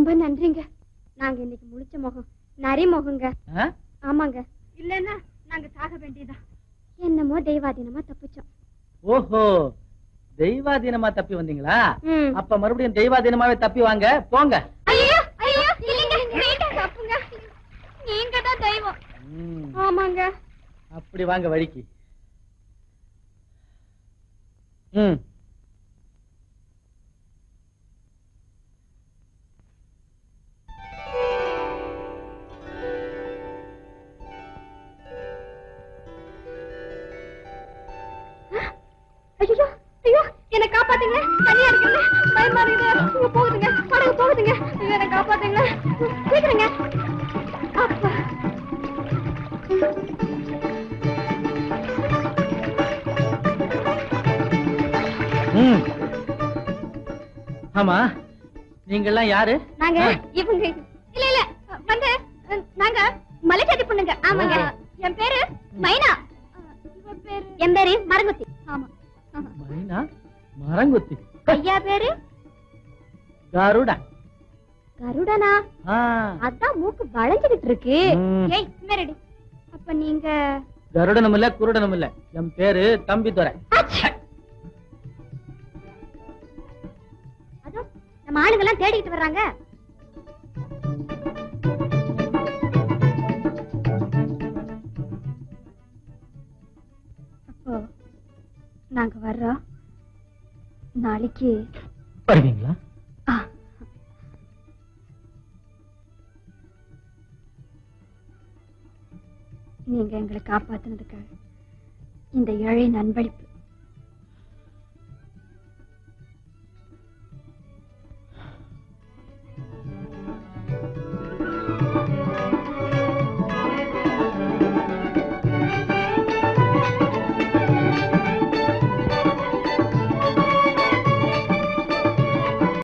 ரொம்ப நன்றிங்க நாங்க இன்னைக்கு முழிச்ச முகம் நரி முகங்க ஆ? ஆமாங்க இல்லன்னா நாங்க சாக வேண்டியதான் என்னமோ தெய்வாதீனமா தப்பிச்சோம் ஓஹோ தெய்வாதீனமா தப்பி வந்தீங்களா ம். அப்ப மறுபடியும் தெய்வாதீனமாவே தப்பி வாங்க போங்க ஐயோ ஐயோ இல்லைங்க நீங்க தப்புங்க நீங்க தான் தெய்வம் ம், ஆமாங்க அப்படி வாங்க வழிக்கு ம் ஐயோ ஐயோ என்ன காப்பாத்துங்க தனியா இருக்குங்க பயமா இருக்குது இங்க போகுதுங்க படகு போகுதுங்க ஐயோ என்ன காப்பாத்துங்க சீக்கிரங்க அப்பா ம் ஆமா நீங்கெல்லாம் யாரு நாங்க ஆ. இவங்க இல்ல இல்ல வந்து அஹ், நாங்க மலைச்சாதி பொண்ணுங்க ஆமாங்க ஓஹோ. என் பேரு மைனா என் பேரு மரங்குத்தி ஆமா மைனா மரங்குத்தி ஐயா பேரு கருடன் கருடனா ஆ, அதான் மூக்கு வளைஞ்சுகிட்டு இருக்கு ம். ஏய் மேரடி அப்ப நீங்க கருடனும் இல்ல குருடனும் இல்ல என் பேரு தம்பிதுரை அதோ நம்ம ஆளுங்க எல்லாம் தேடிட்டு வர்றாங்க அப்போ நாங்க வர்றோம் நாளைக்கு வருவீங்களா ஆ. நீங்க எங்களை காப்பாத்துனதுக்காக இந்த ஏழை நண்பளிப்பு